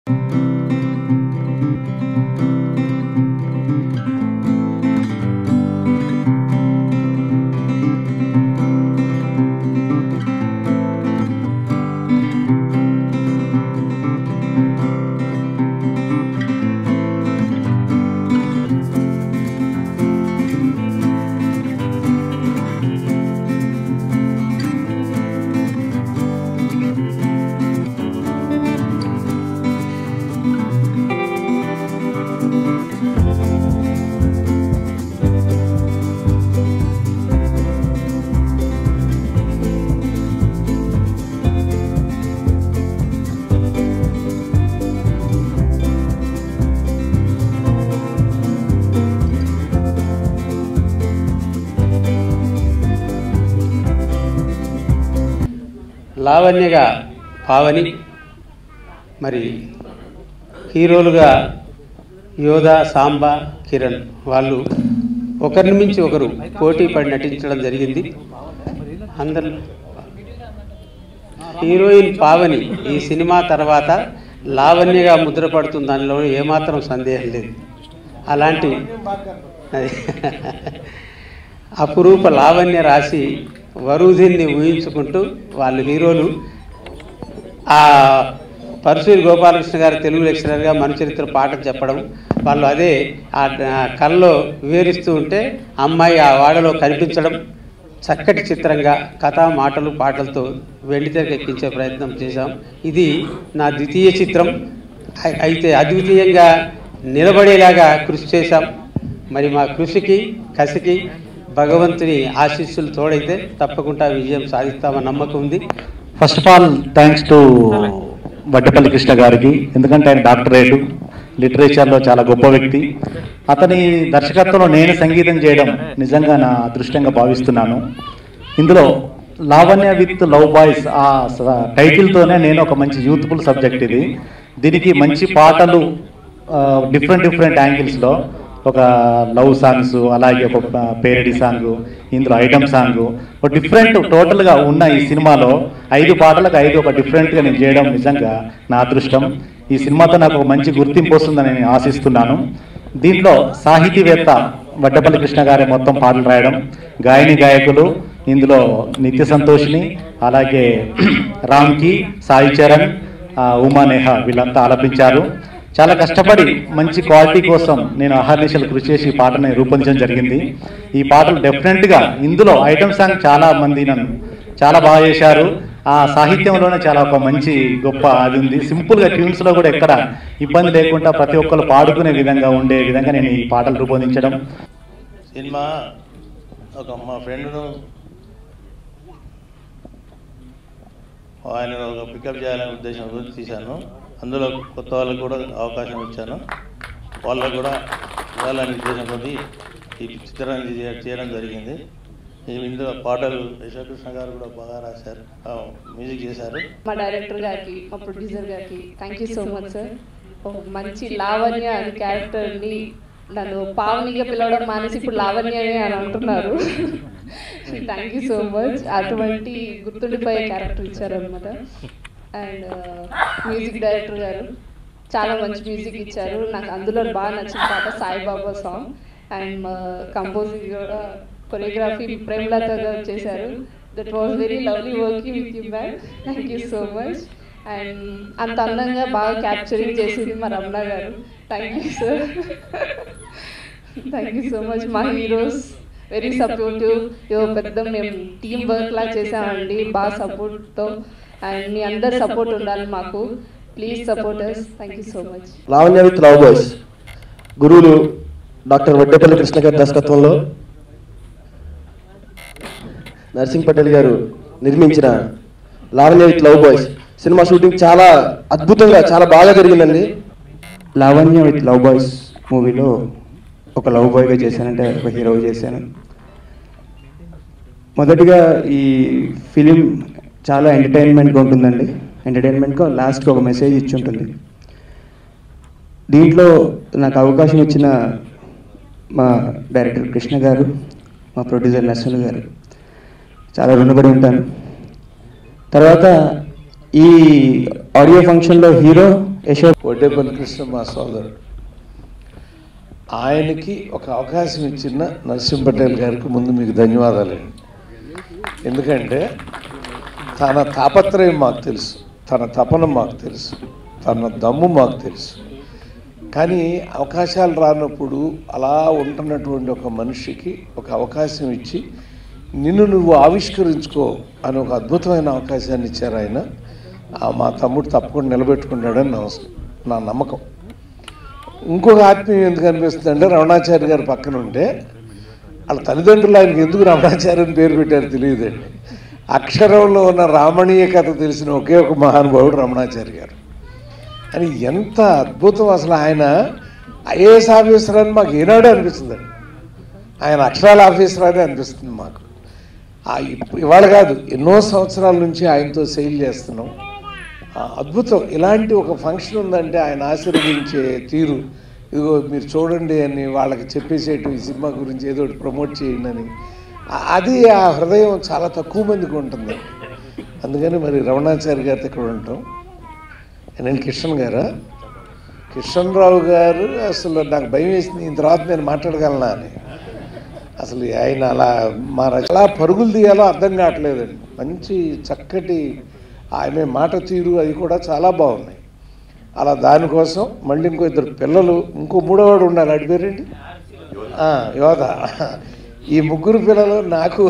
లావణ్యగా పావని మరి హీరోలుగా యోధా సాంబా కిరణ్ వాళ్ళు ఒకరిని మించి ఒకరు పోటీ పడి నటించడం జరిగింది అందరు హీరోయిన్ పావని ఈ సినిమా తర్వాత లావణ్యగా ముద్రపడుతుంది దానిలో ఏమాత్రం సందేహం లేదు అలాంటి అపురూప లావణ్య రాసి వరుధిని ఊహించుకుంటూ వాళ్ళు హీరోలు ఆ పరశూరి గోపాలకృష్ణ గారు తెలుగు లెక్చరర్గా మన చరిత్ర పాఠం చెప్పడం వాళ్ళు అదే ఆ ఆ కళలో వివరిస్తూ ఉంటే అమ్మాయి ఆ వాడలో కనిపించడం చక్కటి చిత్రంగా కథ మాటలు పాటలతో వెండితెరకు ఎక్కించే ప్రయత్నం చేశాం ఇది నా ద్వితీయ చిత్రం అయి- అయితే అద్వితీయంగా నిలబడేలాగా కృషి చేశాం మరి మా కృషికి కసికి భగవంతుని ఆశీస్సులు తోడైతే తప్పకుండా విజయం సాధిస్తామన్న నమ్మకం ఉంది first of all thanks to Vaddepalli Krishna గారికి ఎందుకంటే ఆయన డాక్టరేటు లిటరేచర్లో చాలా గొప్ప వ్యక్తి అతని దర్శకత్వంలో నేను సంగీతం చేయడం నిజంగా నా అదృష్టంగా భావిస్తున్నాను ఇందులో లావణ్య విత్ లవ్ బాయ్స్ ఆ స- టైటిల్తోనే నేను ఒక మంచి యూత్ఫుల్ సబ్జెక్ట్ ఇది దీనికి మంచి పాటలు డిఫరెంట్ డిఫరెంట్ యాంగిల్స్లో ఒక లవ్ సాంగ్స్ అలాగే ఒక పేరడీ సాంగ్ ఇందులో ఐటమ్ సాంగ్ ఒక డిఫరెంట్ టోటల్గా ఉన్న ఈ సినిమాలో ఐదు పాటలకు ఐదు ఒక డిఫరెంట్గా నేను చేయడం నిజంగా నా అదృష్టం ఈ సినిమాతో నాకు ఒక మంచి గుర్తింపు వస్తుందని నేను ఆశిస్తున్నాను దీంట్లో సాహితీవేత్త వడ్డపల్లి కృష్ణ గారే మొత్తం పాటలు రాయడం గాయని గాయకులు ఇందులో నిత్య సంతోషిని అలాగే రామ్కి సాయి చరణ్ ఆ, ఉమా నేహ వీళ్ళంతా ఆలపించారు చాలా కష్టపడి మంచి క్వాలిటీ కోసం నేను అహర్నిశలు కృషి చేసి ఈ పాటని రూపొందించడం జరిగింది ఈ పాటలు డెఫినెట్గా ఇందులో ఐటమ్ సాంగ్ చాలా మంది నన్ను చాలా బాగా చేశారు ఆ సాహిత్యంలోనే చాలా ఒక మంచి గొప్ప అది ఉంది సింపుల్గా ట్యూన్స్లో కూడా ఎక్కడ ఇబ్బంది లేకుండా ప్రతి ఒక్కరు పాడుకునే విధంగా ఉండే విధంగా నేను ఈ పాటలు రూపొందించడం సినిమా ఒక మా ఫ్రెండ్ను ఆయన ఒక పికప్ చేయాలనే ఉద్దేశంతో తీశాను అందులో కొత్త వాళ్ళకు కూడా అవకాశం ఇచ్చాను వాళ్ళకు కూడా ఇవ్వాలనే ఉద్దేశంతో ఈ చిత్రాన్ని చే- చేయడం జరిగింది ఈ ఇందులో పాటలు యశోకృష్ణ గారు కూడా బాగా రాశారు ఆ, మ్యూజిక్ చేశారు మా డైరెక్టర్ గారికి మా ప్రొడ్యూసర్ గారికి thank you so much sir ఓ మంచి లావణ్య అని క్యారెక్టర్ని నన్ను పావనిగా పిలవడం మానేసి ఇప్పుడు లావణ్యనే అని అంటున్నారు థ్యాంక్ యూ సో మచ్ అటువంటి గుర్తుండిపోయే క్యారెక్టర్ ఇచ్చారనమాట అండ్ మ్యూజిక్ డైరెక్టర్ గారు చాలా మంచి మ్యూజిక్ ఇచ్చారు నాకు అందులో బాగా నచ్చిన పాట సాయిబాబా సాంగ్ అండ్ కంపోజింగ్ కూడా కొరియోగ్రఫీ ప్రేమలత గారు చేశారు that was very lovely working with you ma'am thank you so much and అంత అందంగా బాగా క్యాప్చరింగ్ చేసింది మా రమణ గారు thank you sir thank you so much మా హీరోస్ వెరీ సపోర్టివ్ యో పెద్ద మేము టీం వర్క్ లా చేసామండి బాగా సపోర్ట్తో అండ్ మీ అందరి సపోర్ట్ ఉండాలి మాకు please support us thank you so much Lavanya with love boys గురువులు డాక్టర్ వడ్డేపల్లి కృష్ణ గారి దర్శకత్వంలో నర్సింగ్ పటేల్ గారు నిర్మించిన Lavanya with love boys cinema shooting చాలా అద్భుతంగా చాలా బాగా జరిగిందండి లావణ్య విత్ లవ్ బాయ్స్ మూవీలో ఒక లవ్ బాయ్గా చేశానంటే ఒక హీరోగా చేశాను మొదటిగా ఈ ఫిలిం చాలా ఎంటర్టైన్మెంట్గా ఉంటుందండి ఎంటర్టైన్మెంట్గా లాస్ట్కి ఒక మెసేజ్ ఇచ్చి ఉంటుంది దీంట్లో నాకు అవకాశం ఇచ్చిన మా డైరెక్టర్ కృష్ణ గారు మా ప్రొడ్యూసర్ నర్సులు గారు చాలా రుణపడి ఉంటాను తర్వాత ఈ ఆడియో ఫంక్షన్లో హీరో యశోద్ వడ్డేపల్లి కృష్ణ మా సోదరుడు ఆయనకి ఒక అవకాశం ఇచ్చిన నరసింహ పటేల్ గారికి ముందు మీకు ధన్యవాదాలండి ఎందుకంటే తన తాపత్రయం మాకు తెలుసు తన తపన మాకు తెలుసు తన దమ్ము మాకు తెలుసు కానీ అవకాశాలు రానప్పుడు అలా ఉంటున్నటువంటి ఒక మనిషికి ఒక అవకాశం ఇచ్చి నిన్ను నువ్వు ఆవిష్కరించుకో అని ఒక అద్భుతమైన అవకాశాన్ని ఇచ్చారు ఆయన ఆ మా తమ్ముడు తప్పకుండా నిలబెట్టుకుంటాడని నా అవసరం నా నమ్మకం ఇంకొక ఆత్మీయం ఎందుకు అనిపిస్తుంది అంటే రమణాచారి గారు పక్కన ఉంటే వాళ్ళ తల్లిదండ్రులు ఆయనకి ఎందుకు రమణాచారి అని పేరు పెట్టారు తెలియదండి అక్షరంలో ఉన్న రామణీయ కథ తెలిసిన ఒకే ఒక మహానుభావుడు రమణాచారి గారు అని ఎంత అద్భుతం అసలు ఆయన ఐఏఎస్ ఆఫీసర్ అని మాకు ఏనాడే అనిపిస్తుందండి ఆయన అక్షరాల ఆఫీసర్ అని అనిపిస్తుంది మాకు ఆ ఇప్పు- ఇవాళ కాదు ఎన్నో సంవత్సరాల నుంచి ఆయనతో సెయిల్ చేస్తున్నాం ఆ అద్భుతం ఇలాంటి ఒక ఫంక్షన్ ఉందంటే ఆయన ఆశీర్వదించే తీరు ఇదిగో మీరు చూడండి అని వాళ్ళకి చెప్పేసేటు ఈ సినిమా గురించి ఏదో ఒకటి ప్రమోట్ చేయండి అని ఆ- అది ఆ హృదయం చాలా తక్కువ మందికి ఉంటుంది అందుకని మరి రమణాచారి గారితో ఇక్కడ ఉంటాం నేను కిషన్ గారా కిషన్ రావు గారు అసలు నాకు భయం వేసింది ఈ తర్వాత నేను మాట్లాడగలనా అని అసలు ఆయన అలా మా రచ- ఎలా పరుగులు తీయాలో అర్థం కావట్లేదండి మంచి చక్కటి ఆమె మాట తీరు అది కూడా చాలా బాగున్నాయి అలా దానికోసం మళ్ళీ ఇంకో ఇద్దరు పిల్లలు ఇంకో మూడోవాడు ఉండాలి అడి పేరేంటి ఆ, యోధ ఈ ముగ్గురు పిల్లలు నాకు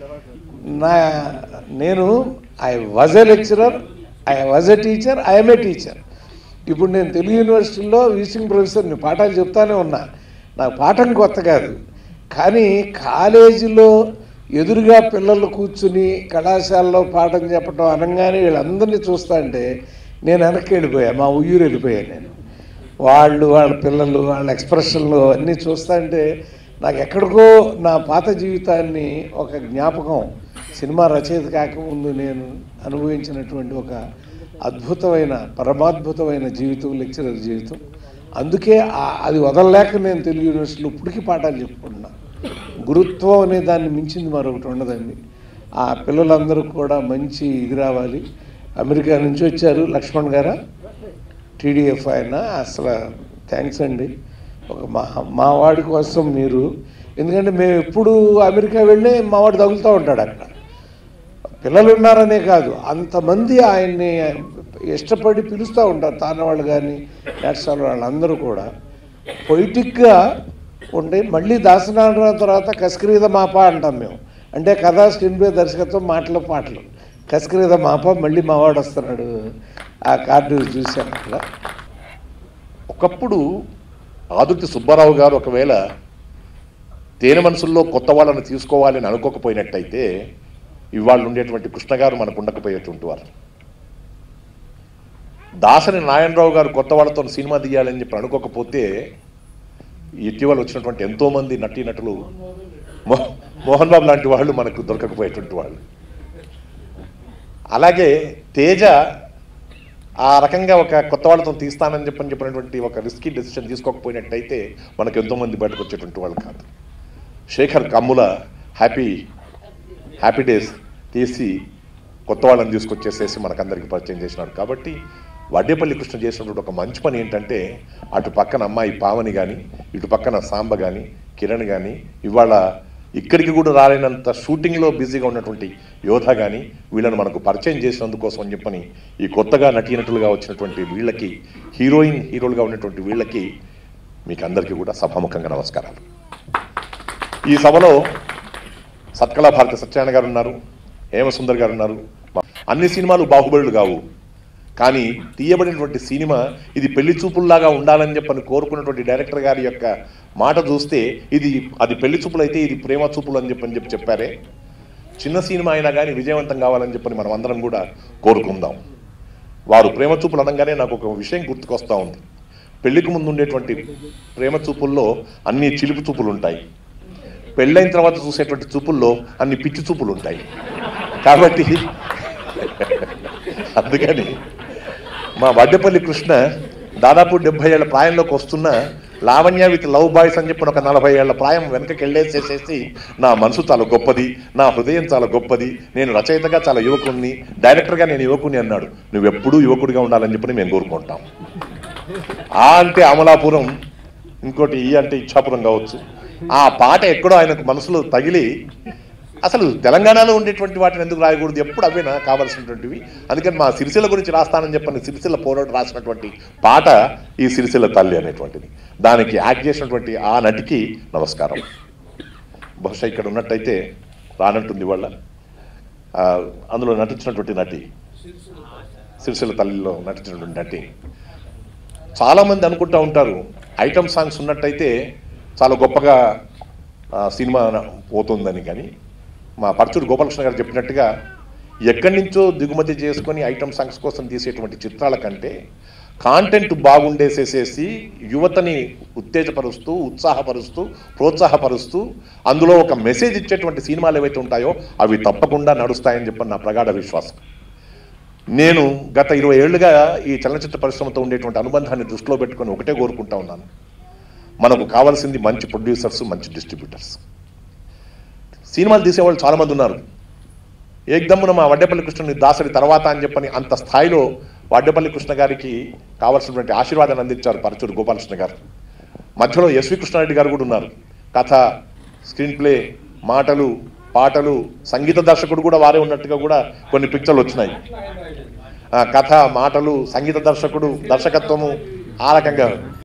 నా నేను I was a lecturer I was a teacher I'm a teacher ఇప్పుడు నేను తెలుగు యూనివర్సిటీలో విజిటింగ్ ప్రొఫెసర్ని పాఠాలు చెప్తానే ఉన్నా నాకు పాఠం కొత్త కాదు కానీ కాలేజీలో ఎదురుగా పిల్లలు కూర్చుని కళాశాలలో పాఠం చెప్పడం అనగానే వీళ్ళందరినీ చూస్తా అంటే నేను వెనక్కి వెళ్ళిపోయా మా ఊరు వెళ్ళిపోయాను నేను వాళ్ళు వాళ్ళ పిల్లలు వాళ్ళ ఎక్స్ప్రెషన్లు అన్నీ చూస్తా అంటే నాకు ఎక్కడికో నా పాత జీవితాన్ని ఒక జ్ఞాపకం సినిమా రచయిత కాకముందు నేను అనుభవించినటువంటి ఒక అద్భుతమైన పరమాద్భుతమైన జీవితం లెక్చరర్ జీవితం అందుకే ఆ- అది వదలలేక నేను తెలుగు యూనివర్సిటీలో ఇప్పటికీ పాఠాలు చెప్పుకుంటున్నా గురుత్వం అనే దాన్ని మించింది మరొకటి ఉండదండి ఆ పిల్లలందరూ కూడా మంచి ఇది రావాలి అమెరికా నుంచి వచ్చారు లక్ష్మణ్ గారా టీడీఎఫ్ ఆయన అసలు థ్యాంక్స్ అండి ఒక మా మా వాడి కోసం మీరు ఎందుకంటే మేము ఎప్పుడు అమెరికా వెళ్ళి మా వాడు తగులుతూ ఉంటాడు అక్కడ పిల్లలు ఉన్నారనే కాదు అంతమంది ఆయన్ని ఇష్టపడి పిలుస్తూ ఉంటారు తానవాళ్ళు కానీ నేర్చాల వాళ్ళందరూ కూడా పొయిటిక్గా ఉండి మళ్ళీ దాసనారాయణ తర్వాత కస్కరీద మాప అంటాం మేము అంటే కథా స్క్రీన్ ప్లే దర్శకత్వం మాటలు పాటలు కస్కరీద మాప మళ్ళీ మావాడు వస్తున్నాడు ఆ కార్డు చూశాను అక్కడ ఒకప్పుడు ఆదుర్తి సుబ్బారావు గారు ఒకవేళ తేనె మనసుల్లో కొత్త వాళ్ళని తీసుకోవాలని అనుకోకపోయినట్టయితే ఇవాళ ఉండేటువంటి కృష్ణ గారు మనకు ఉండకపోయేటువంటి వారు దాసరి నారాయణరావు గారు కొత్త వాళ్ళతో సినిమా తీయాలని చెప్పి అనుకోకపోతే ఇటీవల వచ్చినటువంటి ఎంతో మంది నటీనటులు మో- మోహన్ బాబు లాంటి వాళ్ళు మనకు దొరకకపోయేటువంటి వాళ్ళు అలాగే తేజ ఆ రకంగా ఒక కొత్త వాళ్ళతో తీస్తానని చెప్పని చెప్పినటువంటి ఒక రిస్కీ డెసిషన్ తీసుకోకపోయినట్టయితే మనకు ఎంతో మంది బయటకు వచ్చేటువంటి వాళ్ళు కాదు Sekhar Kammula happy happy days తీసి కొత్త వాళ్ళని తీసుకొచ్చేసేసి మనకందరికి పరిచయం చేసినాడు కాబట్టి వడ్డేపల్లి కృష్ణ చేసినటువంటి ఒక మంచి పని ఏంటంటే అటు పక్కన అమ్మాయి పావని కానీ ఇటు పక్కన సాంబ కానీ కిరణ్ కానీ ఇవాళ ఇక్కడికి కూడా రాలేనంత షూటింగ్లో బిజీగా ఉన్నటువంటి యోధ కానీ వీళ్ళని మనకు పరిచయం చేసినందుకోసం అని చెప్పని ఈ కొత్తగా నటీనటులుగా వచ్చినటువంటి వీళ్ళకి హీరోయిన్ హీరోలుగా ఉన్నటువంటి వీళ్ళకి మీకు అందరికీ కూడా సభాముఖంగా నమస్కారాలు ఈ సభలో సత్కళా భారతి సత్యనారాయణ గారు ఉన్నారు హేమసుందర్ గారు ఉన్నారు అన్ని సినిమాలు బాహుబలులు కావు కానీ తీయబడినటువంటి సినిమా ఇది పెళ్లి చూపుల్లాగా ఉండాలని చెప్పని కోరుకున్నటువంటి డైరెక్టర్ గారి యొక్క మాట చూస్తే ఇది అది పెళ్లి చూపులు అయితే ఇది ప్రేమ చూపులు అని చెప్పని చెప్పి చెప్పారే చిన్న సినిమా అయినా కానీ విజయవంతం కావాలని చెప్పని మనం అందరం కూడా కోరుకుందాం వారు ప్రేమ చూపులు అనగానే నాకు ఒక విషయం గుర్తుకొస్తా ఉంది పెళ్లికి ముందు ఉండేటువంటి ప్రేమ చూపుల్లో అన్ని చిలుపు చూపులు ఉంటాయి పెళ్ళైన తర్వాత చూసేటువంటి చూపుల్లో అన్ని పిచ్చి చూపులు ఉంటాయి కాబట్టి అందుకని మా వడ్డేపల్లి కృష్ణ దాదాపు డెబ్బై ఏళ్ళ ప్రాయంలోకి వస్తున్న లావణ్య విత్ లవ్ బాయ్స్ అని చెప్పిన ఒక నలభై ఏళ్ల ప్రాయం వెనకకి వెళ్ళేసేసేసి నా మనసు చాలా గొప్పది నా హృదయం చాలా గొప్పది నేను రచయితగా చాలా యువకుడిని డైరెక్టర్గా నేను యువకుని అన్నాడు నువ్వు ఎప్పుడూ యువకుడిగా ఉండాలని చెప్పి మేము కోరుకుంటాం ఆ అంటే అమలాపురం ఇంకోటి ఈ అంటే ఇచ్చాపురం కావచ్చు ఆ పాట ఎక్కడో ఆయనకు మనసులో తగిలి అసలు తెలంగాణలో ఉండేటువంటి వాటిని ఎందుకు రాయకూడదు ఎప్పుడు అవేనా కావాల్సినటువంటివి అందుకని మా సిరిసిల్ల గురించి రాస్తానని చెప్పని సిరిసిల్ల పోరాడు రాసినటువంటి పాట ఈ సిరిసిల్ల తల్లి అనేటువంటిది దానికి యాక్ట్ చేసినటువంటి ఆ నటికి నమస్కారం బహుశా ఇక్కడ ఉన్నట్టయితే రానట్టుంది వాళ్ళ అందులో నటించినటువంటి నటి సిరిసిల్ల తల్లిలో నటించినటువంటి నటి చాలామంది అనుకుంటా ఉంటారు ఐటమ్ సాంగ్స్ ఉన్నట్టయితే చాలా గొప్పగా ఆ, సినిమా పోతుందని కానీ మా పరచూరు గోపాలకృష్ణ గారు చెప్పినట్టుగా ఎక్కడి నుంచో దిగుమతి చేసుకొని ఐటమ్ సాంగ్స్ కోసం తీసేటువంటి చిత్రాల కంటే కాంటెంట్ బాగుండేసేసేసి యువతని ఉత్తేజపరుస్తూ ఉత్సాహపరుస్తూ ప్రోత్సాహపరుస్తూ అందులో ఒక మెసేజ్ ఇచ్చేటువంటి సినిమాలు ఏవైతే ఉంటాయో అవి తప్పకుండా నడుస్తాయని చెప్పని నా ప్రగాఢ విశ్వాసం నేను గత ఇరవై ఏళ్లుగా ఈ చలనచిత్ర పరిశ్రమతో ఉండేటువంటి అనుబంధాన్ని దృష్టిలో పెట్టుకొని ఒకటే కోరుకుంటా ఉన్నాను మనకు కావాల్సింది మంచి ప్రొడ్యూసర్స్ మంచి డిస్ట్రిబ్యూటర్స్ సినిమాలు తీసేవాళ్ళు చాలామంది ఉన్నారు ఏకదమ్మున మా వడ్డేపల్లి కృష్ణుని దాసరి తర్వాత అని చెప్పని అంత స్థాయిలో వడ్డేపల్లి కృష్ణ గారికి కావాల్సినటువంటి ఆశీర్వాదాన్ని అందించారు పరచూరు గోపాలకృష్ణ గారు మధ్యలో ఎస్వి కృష్ణారెడ్డి గారు కూడా ఉన్నారు కథ స్క్రీన్ ప్లే మాటలు పాటలు సంగీత దర్శకుడు కూడా వారే ఉన్నట్టుగా కూడా కొన్ని పిక్చర్లు వచ్చినాయి ఆ కథ మాటలు సంగీత దర్శకుడు దర్శకత్వము ఆ రకంగా